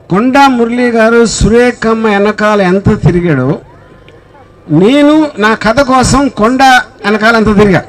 కొండా మురళి గారు సురేఖమ్మ వెనకాల ఎంత తిరిగాడో నేను నా కథ కోసం కొండ వెనకాల ఎంత తిరిగా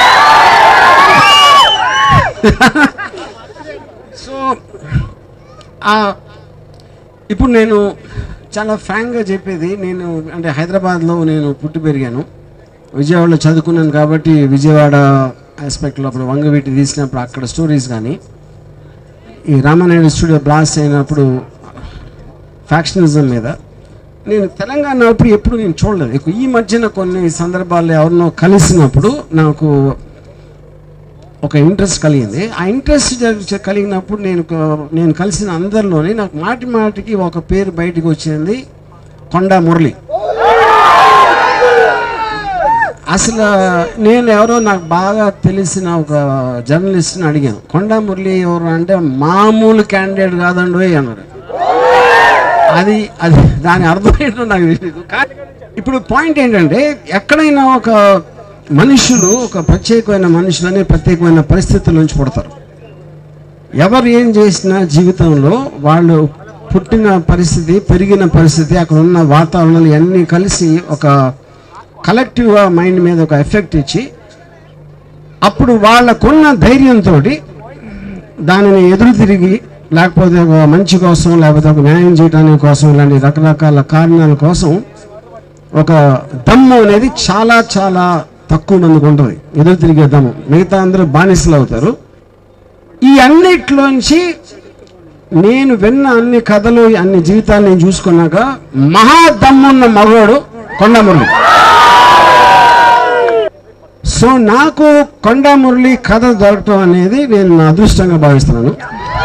సో ఆ, ఇప్పుడు నేను చాలా ఫ్రాంక్గా చెప్పేది నేను అంటే హైదరాబాద్లో నేను పుట్టి పెరిగాను విజయవాడలో చదువుకున్నాను కాబట్టి విజయవాడ ఆస్పెక్ట్లో అప్పుడు వంగవీటి తీసినప్పుడు అక్కడ స్టోరీస్ కానీ ఈ రామానాయుడు స్టూడియో బ్లాస్ట్ అయినప్పుడు ఫ్యాక్షనిజం మీద నేను తెలంగాణ అప్పుడు ఎప్పుడు నేను చూడలేదు ఎక్కువ ఈ మధ్యన కొన్ని సందర్భాల్లో ఎవరినో కలిసినప్పుడు నాకు ఒక ఇంట్రెస్ట్ కలిగింది ఆ ఇంట్రెస్ట్ జ- కలిగినప్పుడు నేను ఒక- నేను కలిసిన అందరిలోనే నాకు మాటి మాటికి ఒక పేరు బయటికి వచ్చింది కొండా మురళి అసలు నేను ఎవరో నాకు బాగా తెలిసిన ఒక జర్నలిస్ట్ని అడిగాను కొండా మురళి ఎవరు అంటే మామూలు క్యాండిడేట్ కాదండి అన్నారు అది అది దాని అర్థం ఏంటో నాకు తెలియదు కానీ ఇప్పుడు పాయింట్ ఏంటంటే ఎక్కడైనా ఒక మనుషులు ఒక ప్రత్యేకమైన మనుషులని ప్రత్యేకమైన పరిస్థితుల నుంచి పుడతారు ఎవరు ఏం చేసినా జీవితంలో వాళ్ళు పుట్టిన పరిస్థితి పెరిగిన పరిస్థితి అక్కడ ఉన్న వాతావరణాలు అన్నీ కలిసి ఒక కలెక్టివ్గా మైండ్ మీద ఒక ఎఫెక్ట్ ఇచ్చి అప్పుడు వాళ్ళకున్న ధైర్యంతో దానిని ఎదురు తిరిగి లేకపోతే ఒక మంచి కోసం లేకపోతే ఒక న్యాయం చేయడానికి కోసం ఇలాంటి రకరకాల కారణాల కోసం ఒక దమ్ము అనేది చాలా చాలా తక్కువ మందికి ఉంటుంది ఎదురు తిరిగే దమ్ము మిగతా అందరూ బానిసలు అవుతారు ఈ అన్నిట్లోంచి నేను విన్న అన్ని కథలు అన్ని జీవితాలు నేను చూసుకున్నాక మహా దమ్మున్న మగవాడు కొండమురళి సో నాకు కొండమురళి కథ దొరకటం అనేది నేను నా అదృష్టంగా భావిస్తున్నాను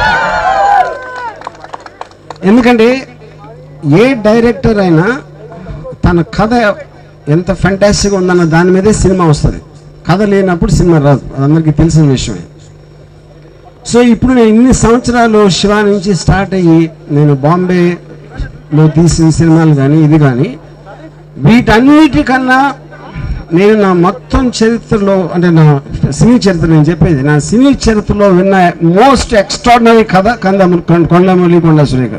ఎందుకంటే ఏ డైరెక్టర్ అయినా తన కథ ఎంత ఫెంటాస్టిక్గా ఉందన్న దాని మీదే సినిమా వస్తుంది కథ లేనప్పుడు సినిమా రాదు అది అందరికీ తెలిసిన విషయమే సో ఇప్పుడు నేను ఇన్ని సంవత్సరాలు శివ నుంచి స్టార్ట్ అయ్యి నేను బాంబేలో తీసిన సినిమాలు కానీ ఇది కానీ వీటన్నిటికన్నా నేను నా మొత్తం చరిత్రలో అంటే నా సినీ చరిత్ర నేను చెప్పేది నా సినీ చరిత్రలో విన్న మోస్ట్ ఎక్స్ట్రాడినరీ కథ కంద కొండమల్లి కొండ సురేఖ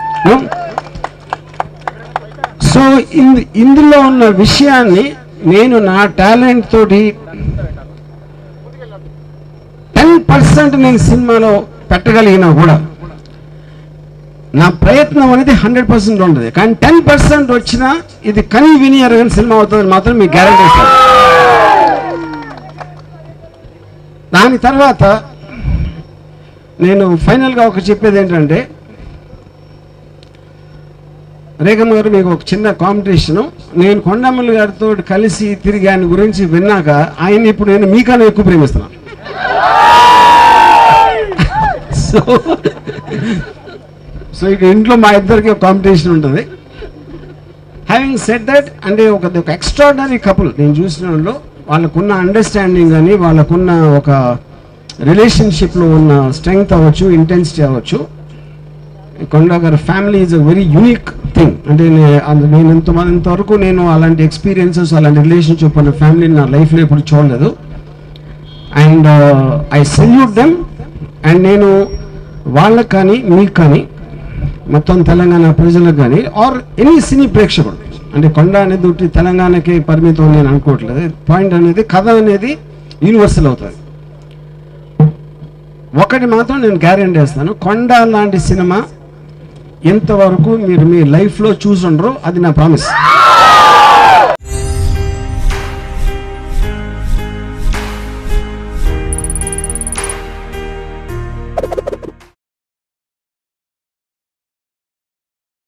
సో ఇందు ఇందులో ఉన్న విషయాన్ని నేను నా టాలెంట్ తోటి టెన్ పర్సెంట్ నేను సినిమాలో పెట్టగలిగినా కూడా నా ప్రయత్నం అనేది హండ్రెడ్ పర్సెంట్ ఉంటుంది కానీ టెన్ పర్సెంట్ వచ్చినా ఇది కని విని ఎరగని సినిమా అవుతుంది మాత్రం మీకు గ్యారంటీ ఇస్తాను దాని తర్వాత నేను ఫైనల్గా ఒక చెప్పేది ఏంటంటే రేఖమ్మ గారు మీకు ఒక చిన్న కాంపిటీషను నేను కొండమల్లి గారితో కలిసి తిరిగి ఆయన గురించి విన్నాక ఆయన ఇప్పుడు నేను మీకన్నా ఎక్కువ ప్రేమిస్తున్నాను సో సో ఇక ఇంట్లో మా ఇద్దరికి ఒక కాంపిటీషన్ ఉంటుంది హ్యావింగ్ సెట్ దట్ అంటే ఒక ఒక ఎక్స్ట్రాడినరీ కపుల్ నేను చూసిన వాళ్ళు వాళ్ళకున్న అండర్స్టాండింగ్ కానీ వాళ్ళకున్న ఒక రిలేషన్షిప్లో ఉన్న స్ట్రెంగ్త్ అవ్వచ్చు ఇంటెన్సిటీ అవ్వచ్చు కొండ గారి family is a very unique thing అంటే నే- అంద- నేను ఇంత ఇంతవరకు నేను అలాంటి ఎక్స్పీరియన్సెస్ అలాంటి రిలేషన్షిప్ ఉన్న ఫ్యామిలీని నా లైఫ్లో ఎప్పుడు చూడలేదు and I salute them and నేను వాళ్ళకి కానీ మీకు కానీ మొత్తం తెలంగాణ ప్రజలకు కానీ ఆర్ ఎనీ సినీ ప్రేక్షకుడు అంటే కొండ అనేది ఉట్టి తెలంగాణకి పరిమితం నేను అనుకోవట్లేదు పాయింట్ అనేది కథ అనేది యూనివర్సల్ అవుతుంది ఒకటి మాత్రం నేను గ్యారెంటీ చేస్తాను కొండ లాంటి సినిమా ఇంతవరకు మీరు మీ లైఫ్లో చూసుండరు అది నా ప్రామిస్